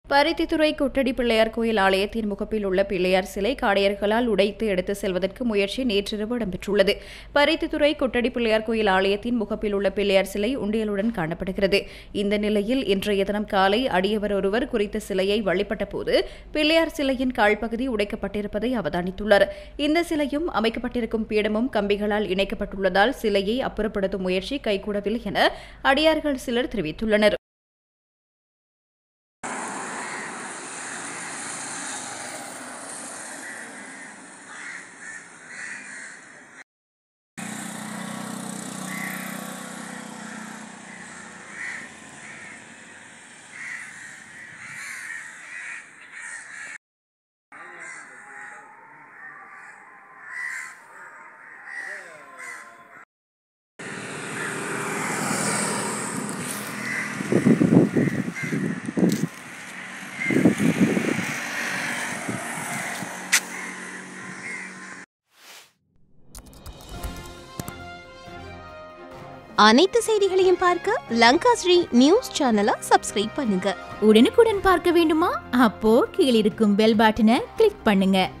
பருத்தித்துறை கொட்டடி பிள்ளையார் கோயில் ஆலயத்தின் முகப்பில் உள்ள பிள்ளையார் சிலை காடையர்களால் உடைத்து எடுத்து செல்வதற்கு முயற்சி நேற்றிரவு இடம்பெற்றுள்ளது பருத்தித்துறை கொட்டடி பிள்ளையார் கோயில் ஆலயத்தின் முகப்பில் உள்ள பிள்ளையார் சிலை உண்டியலுடன் காணப்படுகிறது இந்த நிலையில் இன்றைய தினம் காலை அடியவர் ஒருவர் குறித்த சிலையை வழிபட்ட போது பிள்ளையார் சிலையின் கால்பகுதி உடைக்கப்பட்டிருப்பதை அவதானித்துள்ளார் இந்த சிலையும் அமைக்கப்பட்டிருக்கும் பீடமும் கம்பிகளால் இணைக்கப்பட்டுள்ளதால் சிலையை அப்புறப்படுத்தும் முயற்சி கைகூடவில்லை என அடியார்கள் சிலர் தெரிவித்துள்ளனர் அனைத்து செய்திகளையும் பார்க்க லங்கா ஸ்ரீ நியூஸ் சேனலை சப்ஸ்கிரைப் பண்ணுங்க உடனுக்குடன் பார்க்க வேண்டுமா அப்போ கீழிருக்கும் பெல் பட்டனை கிளிக் பண்ணுங்க